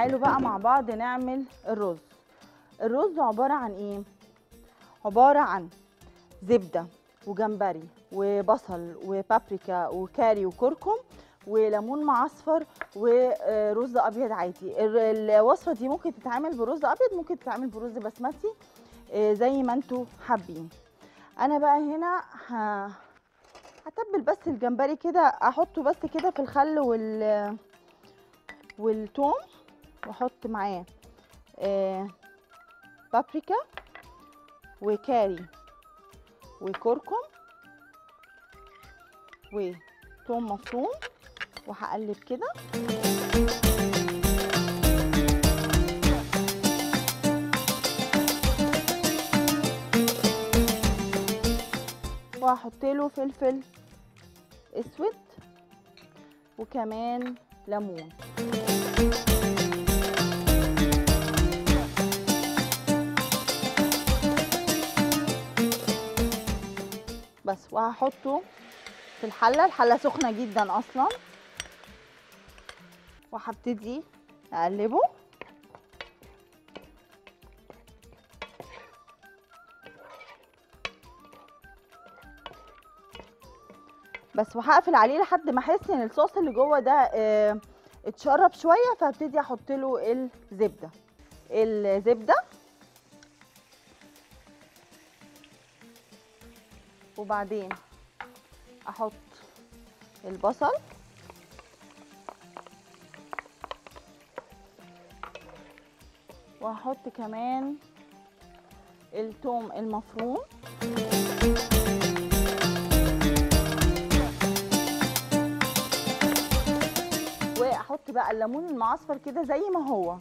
تعالوا بقى مع بعض نعمل الرز الرز عبارة عن ايه عبارة عن زبدة وجمبري وبصل وبابريكا وكاري وكركم وليمون معصفر ورز ابيض عادي ال- الوصفه دي ممكن تتعمل برز ابيض ممكن تتعمل برز بسمتي آه، زي ما انتوا حابين انا بقى هنا ه... هتبل بس الجمبري كده احطه بس كده في الخل وال والثوم واحط معاه آه، بابريكا وكاري وكركم وثوم مفروم وهقلب كده وهحط له فلفل اسود وكمان ليمون بس وهحطه في الحله الحله سخنه جدا اصلا وهبتدي اقلبه بس وهقفل عليه لحد ما احس ان الصوص اللي جوه ده آه، اتشرب شويه فابتدي احط له الزبده الزبده وبعدين احط البصل وهحط كمان الثوم المفروم واحط بقى الليمون المعصفر كده زي ما هو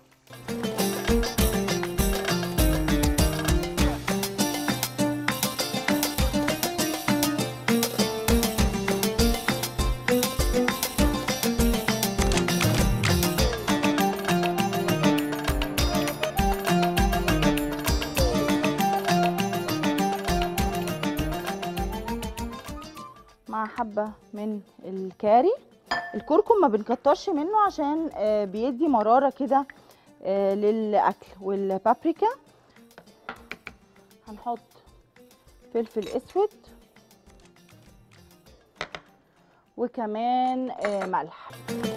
مع حبة من الكاري الكركم ما بنكترش منه عشان آه، بيدي مرارة كده آه، للأكل والبابريكا هنحط فلفل أسود وكمان آه، ملح